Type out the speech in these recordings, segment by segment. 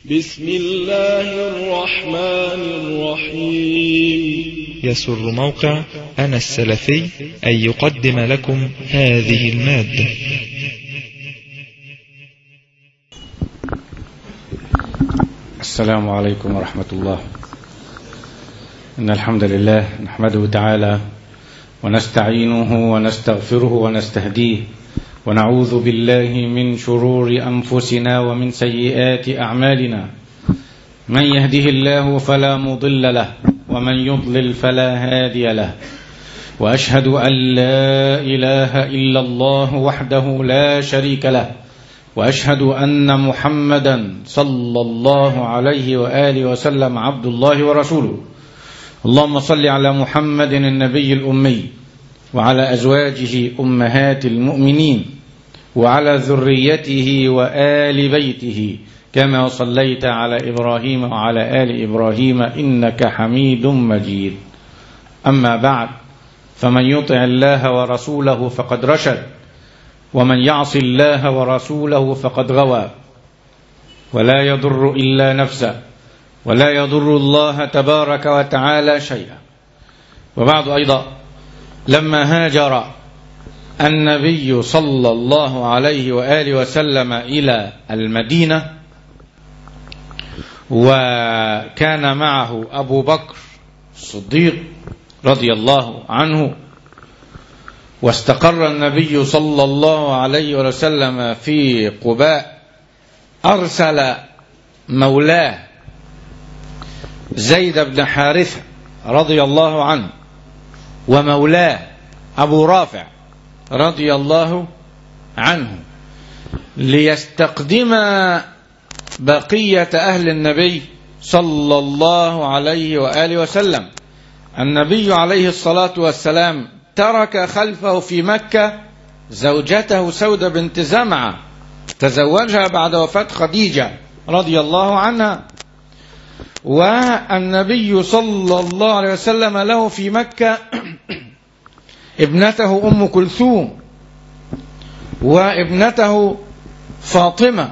بسم الله الرحمن الرحيم يسر موقع أنا السلفي أن يقدم لكم هذه المادة السلام عليكم ورحمة الله إن الحمد لله نحمده تعالى ونستعينه ونستغفره ونستهديه ونعوذ بالله من شرور أنفسنا ومن سيئات أعمالنا من يهده الله فلا مضل له ومن يضلل فلا هادي له وأشهد أن لا إله إلا الله وحده لا شريك له واشهد ان محمدا صلى الله عليه واله وسلم عبد الله ورسوله اللهم صل على محمد النبي الامي وعلى ازواجه امهات المؤمنين وعلى ذريته وال بيته كما صليت على ابراهيم وعلى ال ابراهيم انك حميد مجيد اما بعد فمن يطع الله ورسوله فقد رشد ومن يعص الله ورسوله فقد غوى ولا يضر الا نفسه ولا يضر الله تبارك وتعالى شيئا وبعد ايضا لما هاجر النبي صلى الله عليه واله وسلم الى المدينه وكان معه ابو بكر الصديق رضي الله عنه واستقر النبي صلى الله عليه وسلم في قباء أرسل مولاه زيد بن حارثة رضي الله عنه ومولاه أبو رافع رضي الله عنه ليستقدم بقية أهل النبي صلى الله عليه وآله وسلم النبي عليه الصلاة والسلام ترك خلفه في مكة زوجته سودة بنت زمعة تزوجها بعد وفاة خديجة رضي الله عنها والنبي صلى الله عليه وسلم له في مكة ابنته أم كلثوم وابنته فاطمة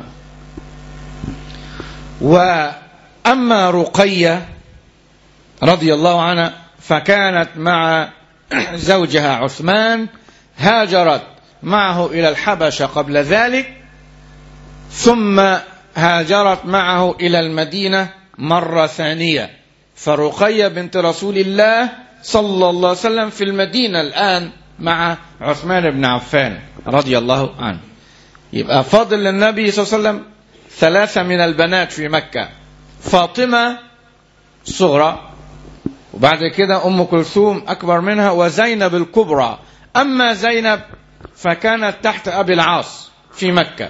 وأما رقية رضي الله عنها فكانت مع زوجها عثمان هاجرت معه إلى الحبشة قبل ذلك ثم هاجرت معه إلى المدينة مرة ثانية فرقية بنت رسول الله صلى الله عليه وسلم في المدينة الآن مع عثمان بن عفان رضي الله عنه يبقى فاضل للنبي صلى الله عليه وسلم ثلاثة من البنات في مكة فاطمة صغرى وبعد كده أم كلثوم أكبر منها وزينب الكبرى أما زينب فكانت تحت أبي العاص في مكة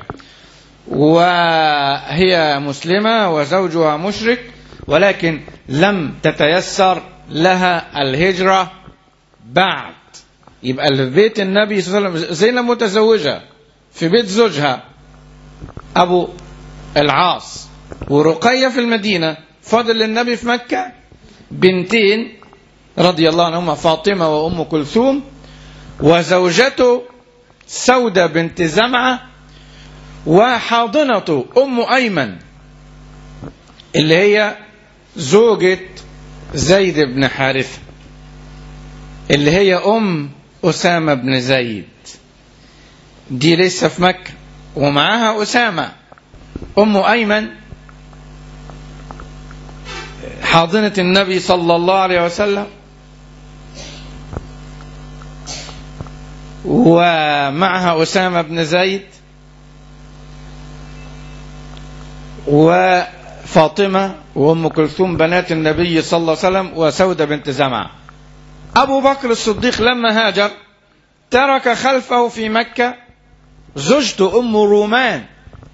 وهي مسلمة وزوجها مشرك ولكن لم تتيسر لها الهجرة بعد يبقى اللي في بيت النبي صلى الله عليه وسلم زينب متزوجة في بيت زوجها أبو العاص ورقية في المدينة فاضل للنبي في مكة بنتين رضي الله عنهما فاطمة وأم كلثوم وزوجته سودة بنت زمعة وحاضنته أم أيمن اللي هي زوجة زيد بن حارثة اللي هي أم أسامة بن زيد دي لسه في مكة ومعاها أسامة أم أيمن حاضنة النبي صلى الله عليه وسلم ومعها أسامة بن زيد وفاطمة وأم كلثوم بنات النبي صلى الله عليه وسلم وسودة بنت زمعة أبو بكر الصديق لما هاجر ترك خلفه في مكة زوجته أم رومان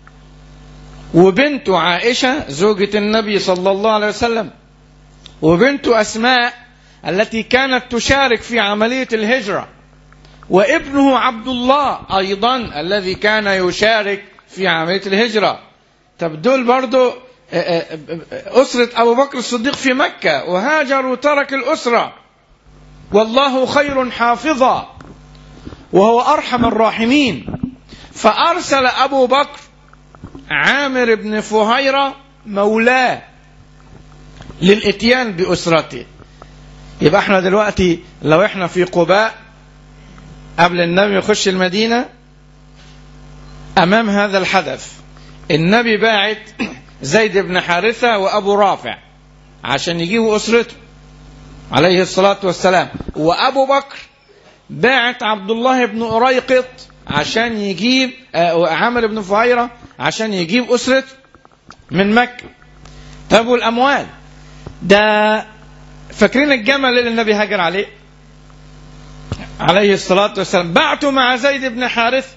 وبنت عائشة زوجة النبي صلى الله عليه وسلم وبنت أسماء التي كانت تشارك في عملية الهجرة وابنه عبد الله أيضا الذي كان يشارك في عملية الهجرة طب دول برضو أسرة أبو بكر الصديق في مكة وهاجر وترك الأسرة والله خير حافظا وهو أرحم الراحمين فأرسل أبو بكر عامر بن فهيرة مولاه للاتيان باسرته يبقى احنا دلوقتي لو احنا في قباء قبل النبي يخش المدينه امام هذا الحدث النبي باعت زيد بن حارثه وابو رافع عشان يجيبوا اسرته عليه الصلاه والسلام وابو بكر باعت عبد الله بن أريقط عشان يجيب آه، عامر بن فهيرة عشان يجيب أسرته من مكة طب والأموال ده فاكرين الجمل اللي النبي هاجر عليه عليه الصلاة والسلام بعته مع زيد بن حارث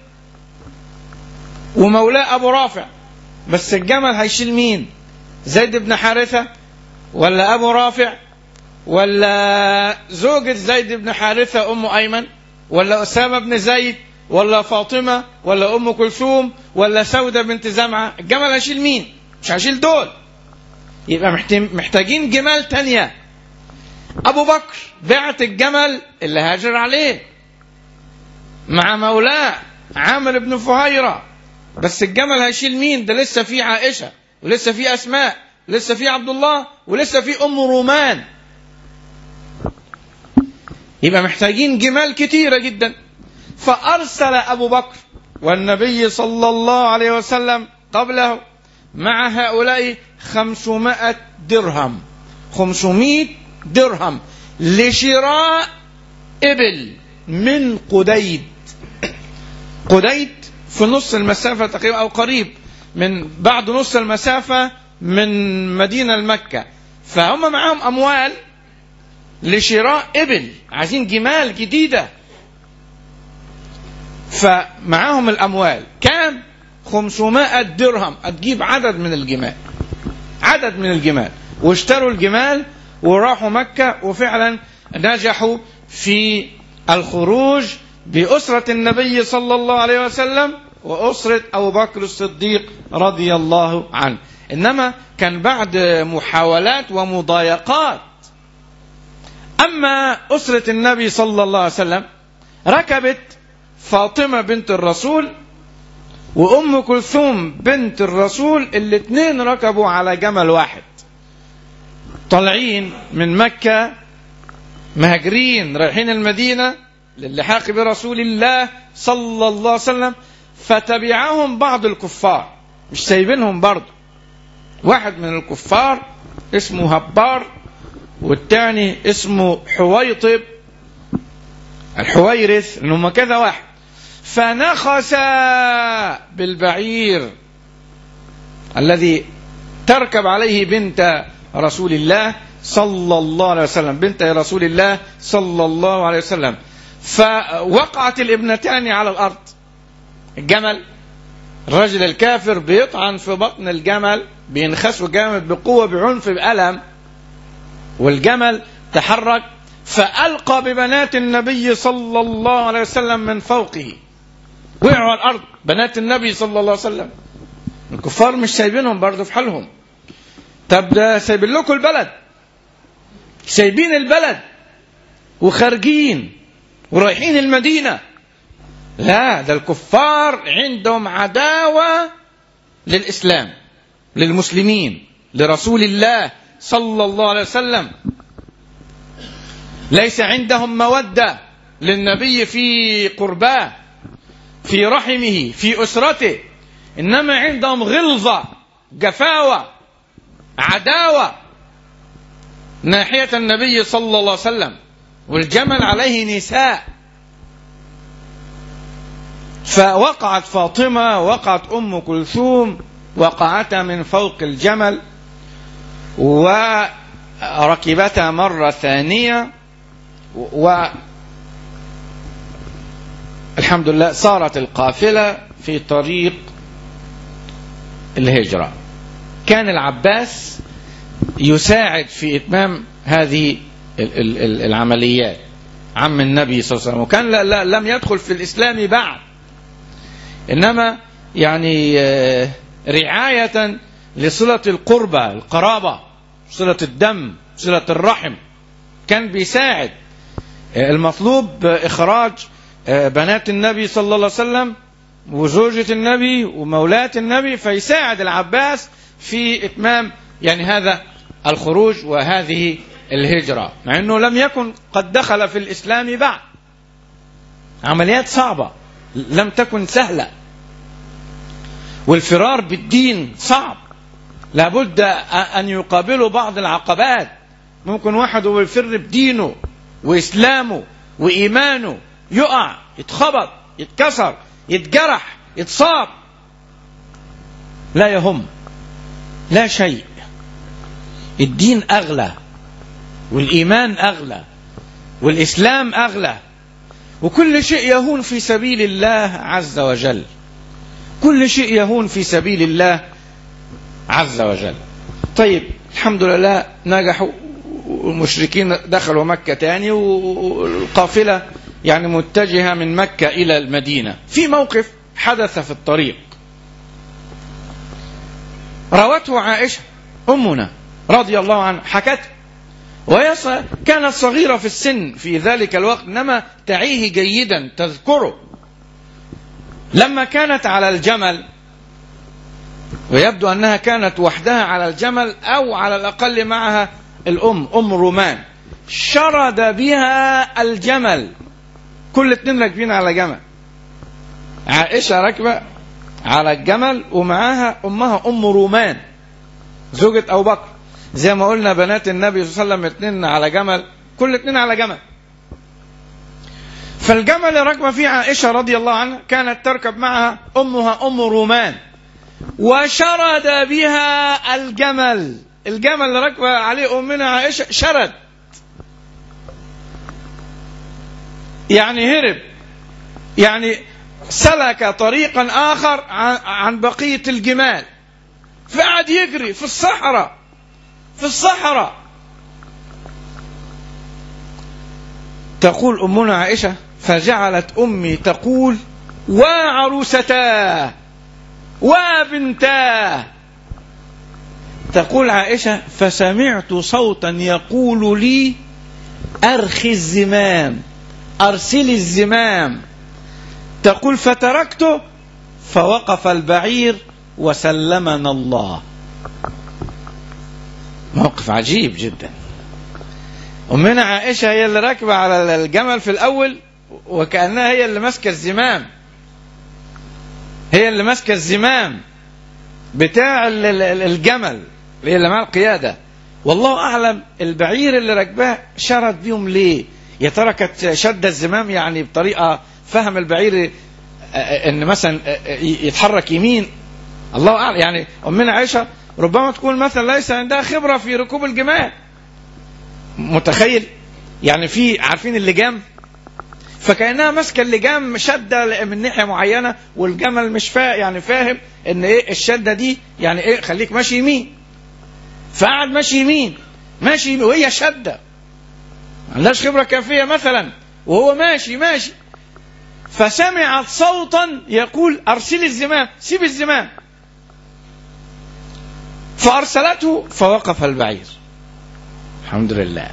ومولاه أبو رافع بس الجمل هيشيل مين زيد بن حارثة ولا أبو رافع ولا زوجة زيد بن حارثة أم أيمن ولا أسامة بن زيد ولا فاطمة ولا أم كلثوم ولا سودة بنت زمعة الجمل هيشيل مين مش هيشيل دول يبقى محت- محتاجين جمال تانية أبو بكر بعت الجمل اللي هاجر عليه مع مولاه عامر بن فهيرة بس الجمل هيشيل مين ده لسه في عائشة ولسه في أسماء لسه في عبد الله ولسه في أم رومان يبقى محتاجين جمال كتيرة جدا فأرسل أبو بكر والنبي صلى الله عليه وسلم قبله مع هؤلاء خمسمائة درهم خمسمائة درهم لشراء إبل من قديد قديد في نص المسافة تقريبا أو قريب من بعد نص المسافة من مدينة لمكة فهم معهم أموال لشراء إبل عايزين جمال جديدة فمعاهم الأموال كام 500 درهم هتجيب عدد من الجمال عدد من الجمال واشتروا الجمال وراحوا مكة وفعلا نجحوا في الخروج بأسرة النبي صلى الله عليه وسلم وأسرة أبو بكر الصديق رضي الله عنه إنما كان بعد محاولات ومضايقات أما أسرة النبي صلى الله عليه وسلم ركبت فاطمة بنت الرسول وأم كلثوم بنت الرسول الاثنين ركبوا على جمل واحد طالعين من مكة مهاجرين رايحين المدينة للحاق برسول الله صلى الله عليه وسلم فتبعهم بعض الكفار مش سايبينهم برضه واحد من الكفار اسمه هبار والتاني اسمه حويطب الحويرث ان هم كذا واحد فنخس بالبعير الذي تركب عليه بنت رسول الله صلى الله عليه وسلم بنت رسول الله صلى الله عليه وسلم فوقعت الابنتان على الارض الجمل الرجل الكافر بيطعن في بطن الجمل بينخسه جامد بقوه بعنف بألم والجمل تحرك فألقى ببنات النبي صلى الله عليه وسلم من فوقه وقعوا على الأرض بنات النبي صلى الله عليه وسلم الكفار مش سايبينهم برضه في حالهم طب ده سايبين لكم البلد سايبين البلد وخارجين ورايحين المدينة لا ده الكفار عندهم عداوة للإسلام للمسلمين لرسول الله صلى الله عليه وسلم ليس عندهم مودة للنبي في قرباه في رحمه في أسرته إنما عندهم غلظة جفاوة عداوة ناحية النبي صلى الله عليه وسلم والجمل عليه نساء فوقعت فاطمة وقعت أم كلثوم وقعتا من فوق الجمل وركبتا مرة ثانية و الحمد لله صارت القافلة في طريق الهجرة كان العباس يساعد في إتمام هذه ال- ال- ال- العمليات عم النبي صلى الله عليه وسلم وكان لا لا لم يدخل في الإسلام بعد إنما يعني آه، رعاية لصلة القربة القرابة صلة الدم صلة الرحم كان بيساعد آه، المطلوب آه، إخراج آه، بنات النبي صلى الله عليه وسلم وزوجة النبي ومولاة النبي فيساعد العباس في إتمام يعني هذا الخروج وهذه الهجرة مع أنه لم يكن قد دخل في الإسلام بعد عمليات صعبة لم تكن سهلة والفرار بالدين صعب لابد أن يقابلوا بعض العقبات ممكن واحد هو يفر بدينه وإسلامه وإيمانه يقع يتخبط يتكسر يتجرح يتصاب لا يهم لا شيء الدين أغلى والإيمان أغلى والإسلام أغلى وكل شيء يهون في سبيل الله عز وجل كل شيء يهون في سبيل الله عز وجل طيب الحمد لله نجحوا والمشركين دخلوا مكة تاني والقافلة يعني متجهة من مكة إلى المدينة في موقف حدث في الطريق روته عائشة أمنا رضي الله عنها حكته وهي كانت صغيرة في السن في ذلك الوقت إنما تعيه جيدا تذكره لما كانت على الجمل ويبدو أنها كانت وحدها على الجمل أو على الأقل معها الأم أم رومان شرد بها الجمل كل اتنين راكبين على جمل عائشة راكبة على الجمل ومعاها أمها أم رومان زوجة أبو بكر زي ما قلنا بنات النبي صلى الله عليه وسلم اتنين على جمل كل اتنين على جمل فالجمل اللي راكبه فيه عائشه رضي الله عنها كانت تركب معها امها ام رومان وشرد بها الجمل الجمل اللي راكبه عليه امنا عائشه شرد يعني هرب يعني سلك طريقا اخر عن بقيه الجمال فقعد يجري في الصحراء في الصحراء تقول أمنا عائشة فجعلت أمي تقول وعروستاه وبنتاه تقول عائشة فسمعت صوتا يقول لي أرخي الزمام أرسلي الزمام تقول فتركته فوقف البعير وسلمنا الله موقف عجيب جدا أمنا عائشة هي اللي راكبة على الجمل في الأول وكأنها هي اللي ماسكة الزمام هي اللي ماسكة الزمام بتاع الجمل هي اللي مع القيادة والله أعلم البعير اللي راكباه شرد بيهم ليه يا ترى كانت شد الزمام يعني بطريقة فهم البعير ان مثلا يتحرك يمين الله اعلم يعني امنا عائشه ربما تكون مثلا ليس عندها خبره في ركوب الجمال متخيل يعني في عارفين اللجام فكانها ماسكه اللجام شده من ناحيه معينه والجمل مش فا يعني فاهم ان ايه الشده دي يعني ايه خليك ماشي يمين فقعد ماشي يمين ماشي يمين وهي شده ما عندهاش خبره كافيه مثلا وهو ماشي ماشي فسمعت صوتا يقول ارسلي الزمام سيب الزمام فارسلته فوقف البعير الحمد لله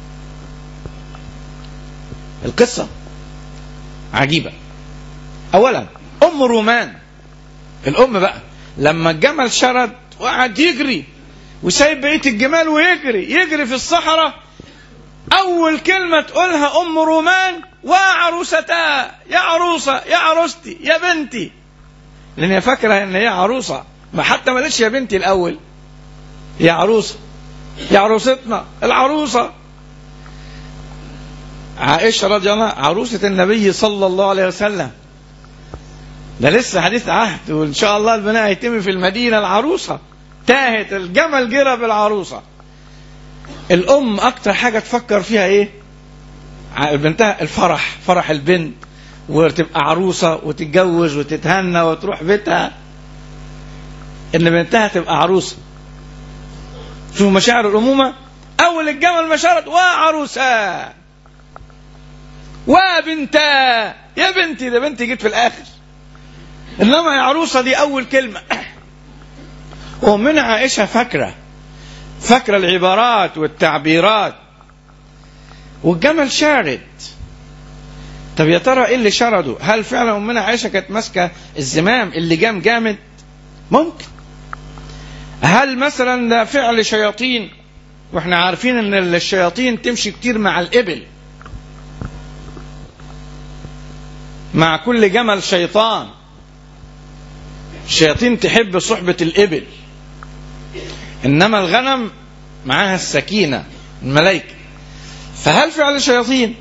القصة عجيبة أولا أم رومان الأم بقى لما الجمل شرد وقعد يجري وسايب بقية الجمال ويجري يجري في الصحراء أول كلمة تقولها أم رومان وعروستها يا عروسة يا عروستي يا بنتي لأن هي فاكرة إن هي عروسة ما حتى ما قالتش يا بنتي الأول يا عروسة يا عروستنا العروسة عائشة رضي الله عنها عروسة النبي صلى الله عليه وسلم ده لسه حديث عهد وإن شاء الله البناء هيتم في المدينة العروسة تاهت الجمل جرى بالعروسة الأم أكتر حاجة تفكر فيها إيه بنتها الفرح فرح البنت وتبقى عروسة وتتجوز وتتهنى وتروح بيتها إن بنتها تبقى عروسة شوفوا مشاعر الأمومة أول الجمل ما شرط وعروسة وبنتا يا بنتي ده بنتي جيت في الآخر إنما يا عروسة دي أول كلمة ومنها عائشة فاكرة فاكرة العبارات والتعبيرات والجمل شارد طب يا ترى ايه اللي شرده هل فعلا امنا عائشه كانت ماسكه الزمام اللي جام جامد ممكن هل مثلا ده فعل شياطين واحنا عارفين ان الشياطين تمشي كتير مع الابل مع كل جمل شيطان الشياطين تحب صحبة الإبل إنما الغنم معاها السكينة الملائكة فهل فعل شياطين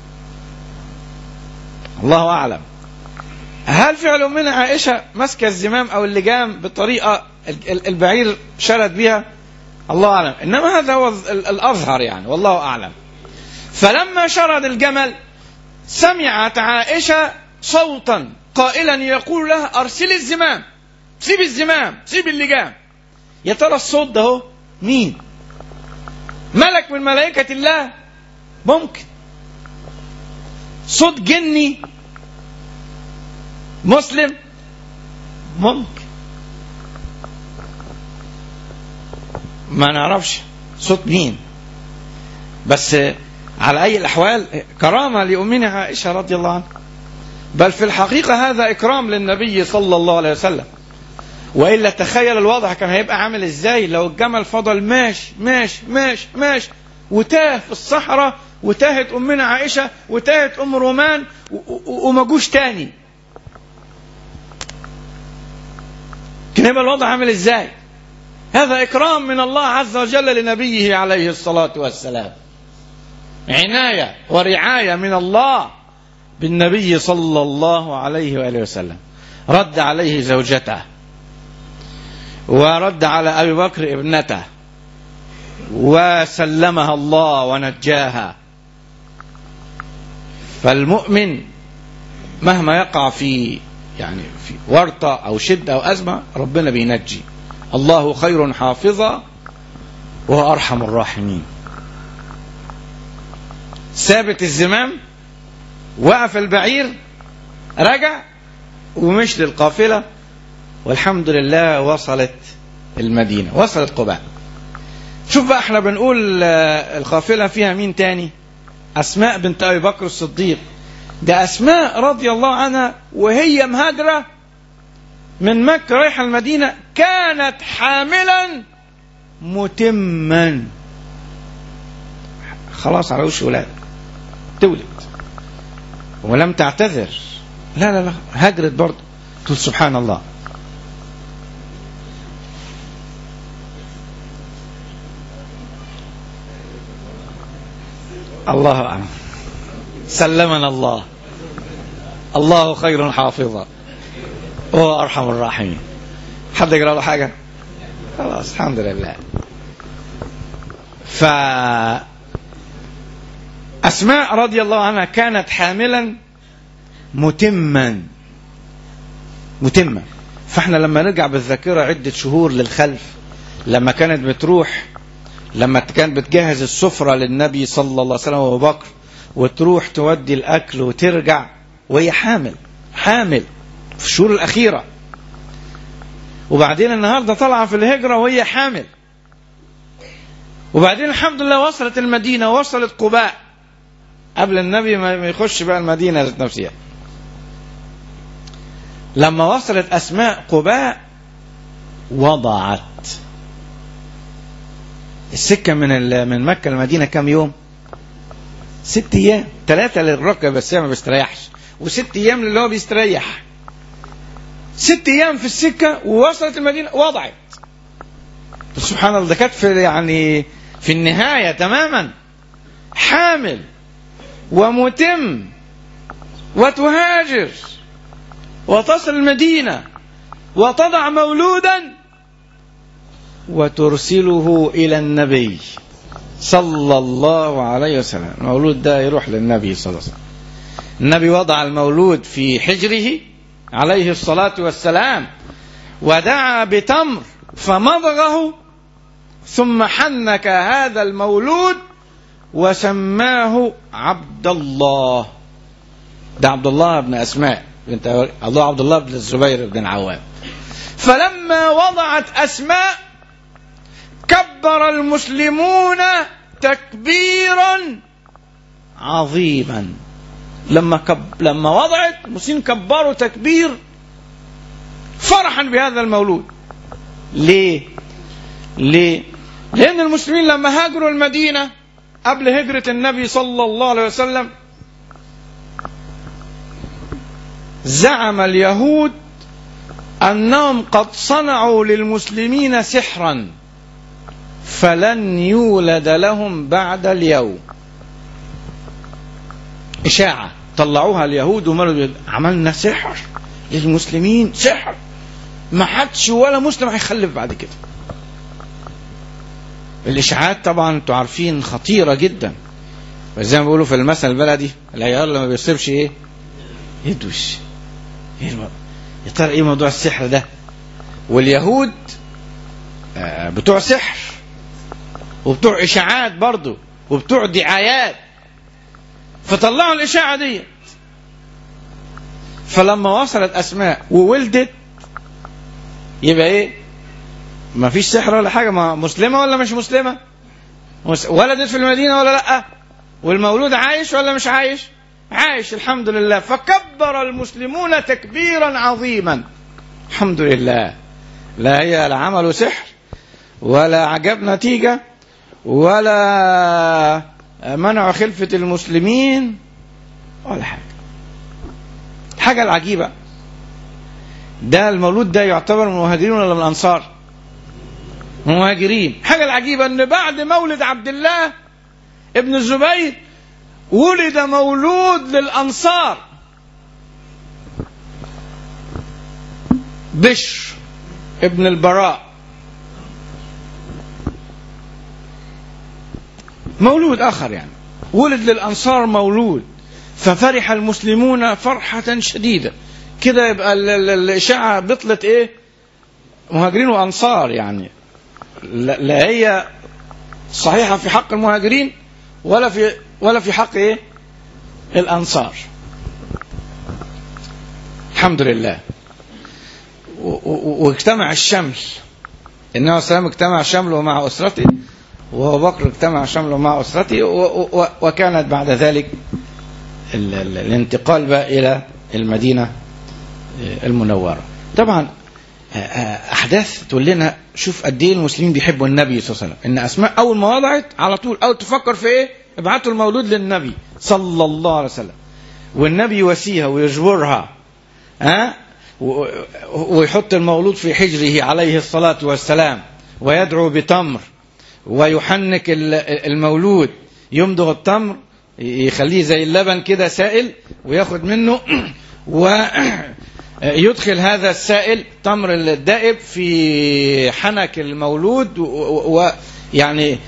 الله أعلم هل فعل من عائشة ماسكة الزمام أو اللجام بطريقة البعير شرد بها الله أعلم إنما هذا هو الأظهر يعني والله أعلم فلما شرد الجمل سمعت عائشة صوتا قائلا يقول لها أرسلي الزمام سيب الزمام سيب اللجام يا ترى الصوت ده هو مين ملك من ملائكة الله ممكن صوت جني مسلم ممكن ما نعرفش صوت مين بس على أي الأحوال كرامة لأمنا عائشة رضي الله عنها بل في الحقيقة هذا إكرام للنبي صلى الله عليه وسلم وإلا تخيل الوضع كان هيبقى عامل إزاي لو الجمل فضل ماشي ماشي ماشي ماشي وتاه في الصحراء وتاهت أمنا عائشة وتاهت أم رومان وما جوش تاني كان يبقى الوضع عامل إزاي هذا إكرام من الله عز وجل لنبيه عليه الصلاة والسلام عناية ورعاية من الله بالنبي صلى الله عليه وآله وسلم رد عليه زوجته ورد على أبي بكر ابنته وسلمها الله ونجاها فالمؤمن مهما يقع في يعني في ورطة أو شدة أو أزمة ربنا بينجي الله خير حافظا وهو أرحم الراحمين ثابت الزمام وقف البعير رجع ومشي للقافلة والحمد لله وصلت المدينة وصلت قباء شوف بقى احنا بنقول القافلة فيها مين تاني أسماء بنت أبي بكر الصديق ده أسماء رضي الله عنها وهي مهاجرة من مكة رايحة المدينة كانت حاملا متما خلاص على وش ولاد تولد ولم تعتذر لا لا لا هجرت برضه تقول سبحان الله الله أعلم سلمنا الله الله خير حافظا وهو أرحم الراحمين حد يقرأ له حاجة خلاص الحمد لله ف أسماء رضي الله عنها كانت حاملا متما متما فاحنا لما نرجع بالذاكرة عدة شهور للخلف لما كانت بتروح لما كانت بتجهز السفرة للنبي صلى الله عليه وسلم وابو بكر وتروح تودي الأكل وترجع وهي حامل حامل في الشهور الأخيرة وبعدين النهاردة طالعة في الهجرة وهي حامل وبعدين الحمد لله وصلت المدينة وصلت قباء قبل النبي ما يخش بقى المدينة ذات نفسها لما وصلت أسماء قباء وضعت السكة من من مكة للمدينة كم يوم؟ ست أيام ثلاثة للركب بس ما بيستريحش وست أيام للي هو بيستريح ست أيام في السكة ووصلت المدينة وضعت سبحان الله ده كانت في يعني في النهاية تماما حامل ومتم وتهاجر وتصل المدينة وتضع مولودا وترسله إلى النبي صلى الله عليه وسلم المولود ده يروح للنبي صلى الله عليه وسلم النبي وضع المولود في حجره عليه الصلاة والسلام ودعا بتمر فمضغه ثم حنك هذا المولود وسماه عبد الله ده عبد الله بن أسماء بنت الله عبد الله بن الزبير بن العوام فلما وضعت أسماء كبر المسلمون تكبيرا عظيما لما كب لما وضعت المسلمين كبروا تكبير فرحا بهذا المولود ليه ليه؟ لأن المسلمين لما هاجروا المدينة قبل هجرة النبي صلى الله عليه وسلم زعم اليهود أنهم قد صنعوا للمسلمين سحرا فلن يولد لهم بعد اليوم إشاعة طلعوها اليهود ومالوا عملنا سحر للمسلمين سحر ما حدش ولا مسلم هيخلف بعد كده الإشاعات طبعا انتوا عارفين خطيرة جدا زي ما بيقولوا في المثل البلدي العيال لما بيصيبش ايه يدوش ايه الم- يا ترى ايه موضوع السحر ده واليهود آه، بتوع سحر وبتوع اشاعات برضو وبتوع دعايات فطلعوا الاشاعه دي فلما وصلت اسماء وولدت يبقى ايه ما فيش سحر ولا حاجه ما مسلمه ولا مش مسلمه مس- ولدت في المدينه ولا لا والمولود عايش ولا مش عايش عايش الحمد لله فكبر المسلمون تكبيرا عظيما الحمد لله لا هي لا عملوا سحر ولا عجب نتيجة ولا منعوا خلفة المسلمين ولا حاجة الحاجة العجيبة ده المولود ده يعتبر من المهاجرين ولا من الأنصار من المهاجرين الحاجة العجيبة أن بعد مولد عبد الله ابن الزبير ولد مولود للأنصار بشر ابن البراء مولود آخر يعني ولد للأنصار مولود ففرح المسلمون فرحة شديدة كده يبقى ال- ال- الإشاعة بطلت إيه مهاجرين وأنصار يعني لا لا هي صحيحة في حق المهاجرين ولا في ولا في حق إيه الأنصار الحمد لله و- و- واجتمع الشمل النبي صلى الله عليه وسلم اجتمع شمله مع أسرته وأبو بكر اجتمع شمله مع أسرته و- و- وكانت بعد ذلك ال- ال- الانتقال بقى إلى المدينة المنورة طبعا آه، آه، أحداث تقول لنا شوف قد إيه المسلمين بيحبوا النبي صلى الله عليه وسلم إن أسماء أول ما وضعت على طول أول تفكر في إيه ابعتوا المولود للنبي صلى الله عليه وسلم والنبي يواسيها ويجبرها ها و- ويحط المولود في حجره عليه الصلاة والسلام ويدعو بتمر ويحنك ال- المولود يمضغ التمر يخليه زي اللبن كده سائل وياخد منه ويدخل هذا السائل تمر الدائب في حنك المولود ويعني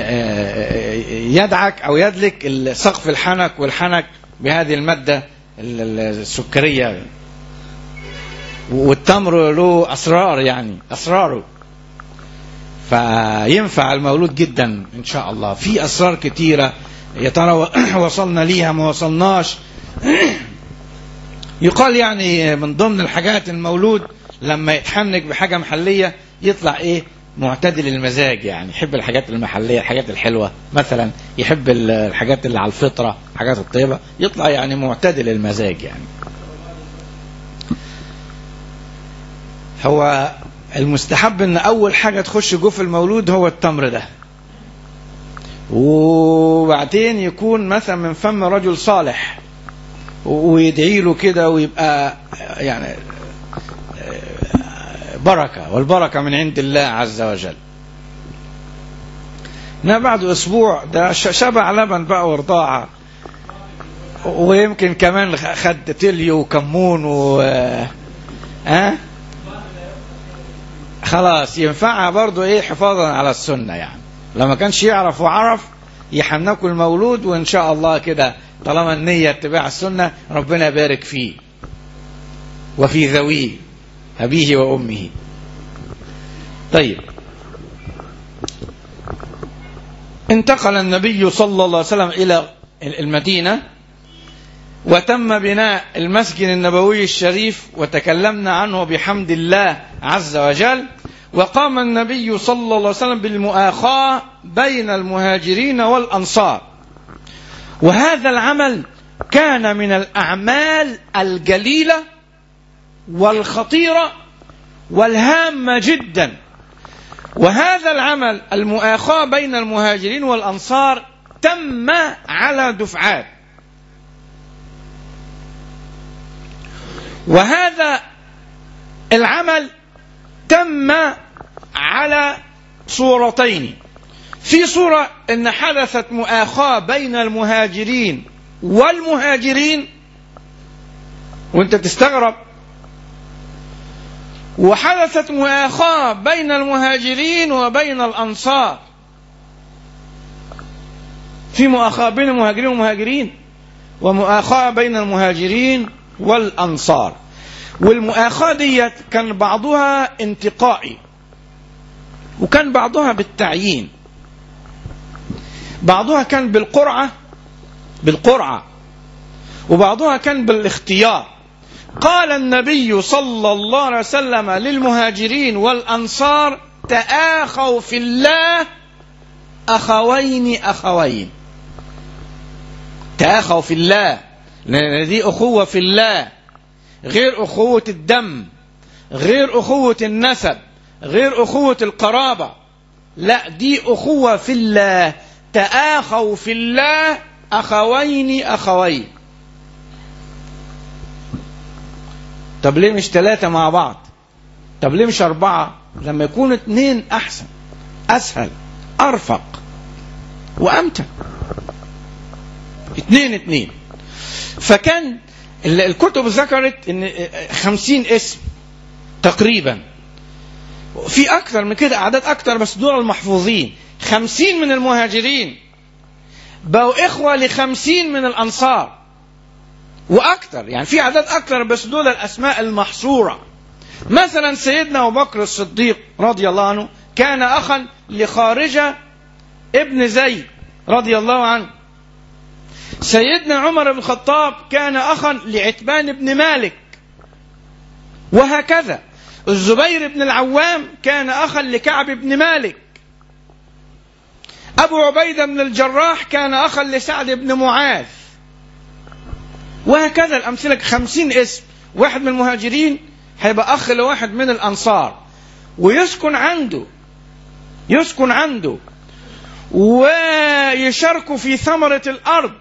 يدعك او يدلك سقف الحنك والحنك بهذه الماده ال- ال- السكريه والتمر له اسرار يعني اسراره فينفع المولود جدا ان شاء الله في اسرار كتيره يا ترى وصلنا ليها ما وصلناش يقال يعني من ضمن الحاجات المولود لما يتحنك بحاجه محليه يطلع ايه معتدل المزاج يعني يحب الحاجات المحليه الحاجات الحلوه مثلا يحب ال- الحاجات اللي على الفطره الحاجات الطيبه يطلع يعني معتدل المزاج يعني هو المستحب ان اول حاجه تخش جوف المولود هو التمر ده وبعدين يكون مثلا من فم رجل صالح ويدعي له كده ويبقى يعني بركة والبركة من عند الله عز وجل إنما بعد أسبوع ده ش- شبع لبن بقى ورضاعة ويمكن كمان خد تليو وكمون و ها خلاص ينفعها برضو ايه حفاظا على السنة يعني لما كانش يعرف وعرف يحنكوا المولود وان شاء الله كده طالما النية اتباع السنة ربنا يبارك فيه وفي ذويه أبيه وأمه طيب انتقل النبي صلى الله عليه وسلم إلى المدينة وتم بناء المسجد النبوي الشريف وتكلمنا عنه بحمد الله عز وجل وقام النبي صلى الله عليه وسلم بالمؤاخاة بين المهاجرين والأنصار وهذا العمل كان من الأعمال الجليلة والخطيرة والهامة جدا وهذا العمل المؤاخاة بين المهاجرين والأنصار تم على دفعات وهذا العمل تم على صورتين في صورة ان حدثت مؤاخاة بين المهاجرين والمهاجرين وانت تستغرب وحدثت مؤاخاة بين المهاجرين وبين الأنصار في مؤاخاة بين المهاجرين والمهاجرين ومؤاخاة بين المهاجرين والأنصار والمؤاخاة ديت كان بعضها انتقائي وكان بعضها بالتعيين بعضها كان بالقرعة بالقرعة وبعضها كان بالاختيار قال النبي صلى الله عليه وسلم للمهاجرين والأنصار تآخوا في الله أخوين أخوين تآخوا في الله لأن دي أخوة في الله غير أخوة الدم غير أخوة النسب غير أخوة القرابة لا دي أخوة في الله تآخوا في الله أخوين أخوين طب ليه مش ثلاثة مع بعض طب ليه مش أربعة لما يكون اتنين أحسن أسهل أرفق وأمتع اتنين اتنين فكان الكتب ذكرت ان خمسين اسم تقريبا في اكثر من كده اعداد اكثر بس دول المحفوظين خمسين من المهاجرين بقوا اخوة لخمسين من الانصار واكثر يعني في اعداد اكثر بس دول الاسماء المحصورة مثلا سيدنا ابو بكر الصديق رضي الله عنه كان اخا لخارجة ابن زيد رضي الله عنه سيدنا عمر بن الخطاب كان اخا لعتبان بن مالك وهكذا الزبير بن العوام كان اخا لكعب بن مالك ابو عبيده بن الجراح كان اخا لسعد بن معاذ وهكذا الامثله خمسين اسم واحد من المهاجرين هيبقى اخ لواحد من الانصار ويسكن عنده يسكن عنده ويشاركوا في ثمره الارض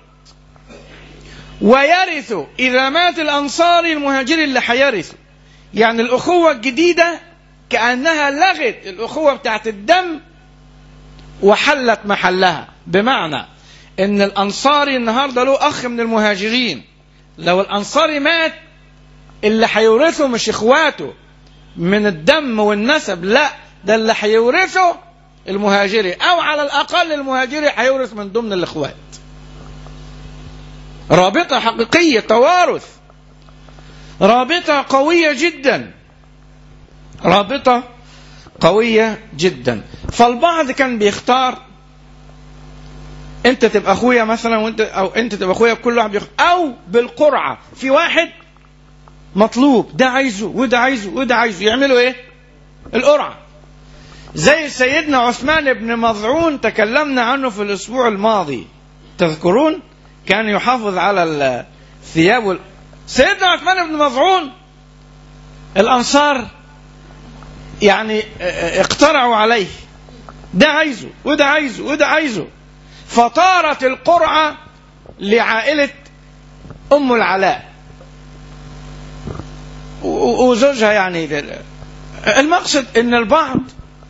ويرث إذا مات الأنصاري المهاجر اللي هيرث يعني الأخوة الجديدة كأنها لغت الأخوة بتاعت الدم وحلت محلها بمعنى إن الأنصاري النهاردة له أخ من المهاجرين لو الأنصاري مات اللي هيورثه مش إخواته من الدم والنسب لا ده اللي هيورثه المهاجري أو على الأقل المهاجري هيورث من ضمن الإخوات رابطة حقيقية توارث رابطة قوية جدا رابطة قوية جدا فالبعض كان بيختار انت تبقى اخويا مثلا وانت او انت تبقى اخويا كل واحد بيختار او بالقرعة في واحد مطلوب ده عايزه وده عايزه وده عايزه يعملوا ايه القرعة زي سيدنا عثمان بن مظعون تكلمنا عنه في الاسبوع الماضي تذكرون كان يحافظ على الثياب وال... سيدنا عثمان بن مظعون الأنصار يعني اقترعوا عليه ده عايزه وده عايزه وده عايزه فطارت القرعة لعائلة أم العلاء وزوجها يعني المقصد ان البعض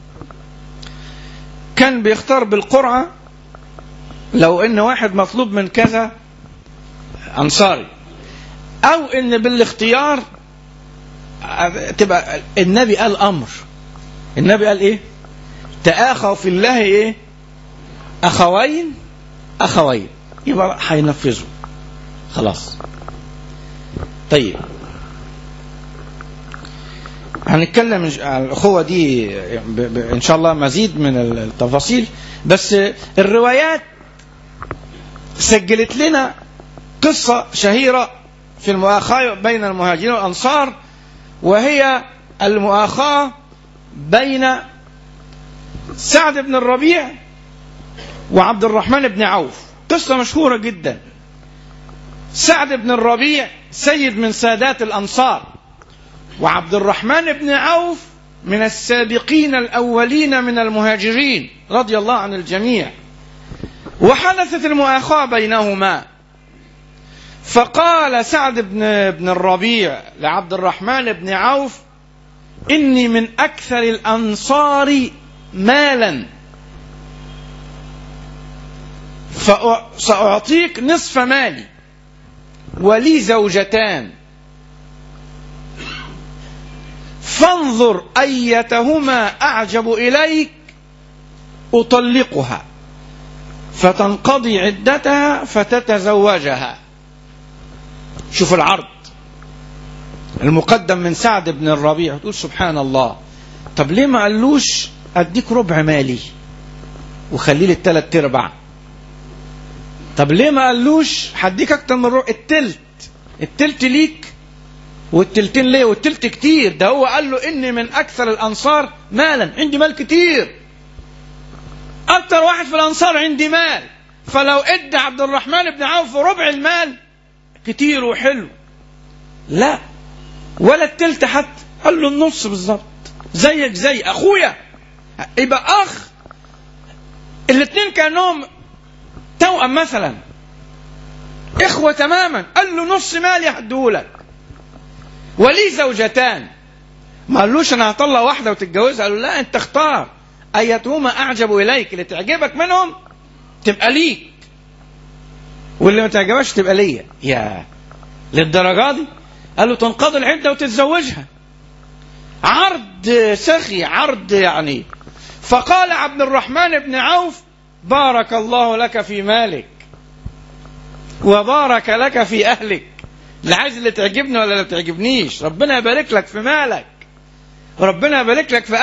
كان بيختار بالقرعه لو ان واحد مطلوب من كذا انصاري او ان بالاختيار تبقى النبي قال امر النبي قال ايه تآخوا في الله ايه اخوين اخوين يبقى هينفذوا خلاص طيب هنتكلم عن الأخوة دي إن شاء الله مزيد من التفاصيل بس الروايات سجلت لنا قصة شهيرة في المؤاخاة بين المهاجرين والأنصار وهي المؤاخاة بين سعد بن الربيع وعبد الرحمن بن عوف قصة مشهورة جدا سعد بن الربيع سيد من سادات الأنصار وعبد الرحمن بن عوف من السابقين الأولين من المهاجرين رضي الله عن الجميع وحدثت المؤاخاة بينهما فقال سعد بن بن الربيع لعبد الرحمن بن عوف إني من أكثر الأنصار مالا فسأعطيك نصف مالي ولي زوجتان فانظر أيتهما أعجب إليك أطلقها فتنقضي عدتها فتتزوجها شوف العرض المقدم من سعد بن الربيع تقول سبحان الله طب ليه ما قالوش اديك ربع مالي وخليه لي التلات ارباع طب ليه ما قالوش هديك اكتر من ربع التلت التلت ليك والتلتين ليه والتلت كتير ده هو قال له اني من اكثر الانصار مالا عندي مال كتير اكتر واحد في الانصار عندي مال فلو ادى عبد الرحمن بن عوف ربع المال كتير وحلو لا ولا التلت حتى قال له النص بالظبط زيك زي اخويا يبقى اخ الاثنين كانهم توأم مثلا اخوة تماما قال له نص مالي هديهولك ولي زوجتان ما قالوش انا هطلع واحدة وتتجوزها قال له لا انت اختار ايتهما اعجب اليك اللي تعجبك منهم تبقى ليك واللي ما تعجبكش تبقى ليا يا للدرجة دي قال له تنقضي العدة وتتزوجها عرض سخي عرض يعني فقال عبد الرحمن بن عوف بارك الله لك في مالك وبارك لك في أهلك لا عايز اللي تعجبني ولا اللي تعجبنيش ربنا يبارك لك في مالك وربنا يبارك لك في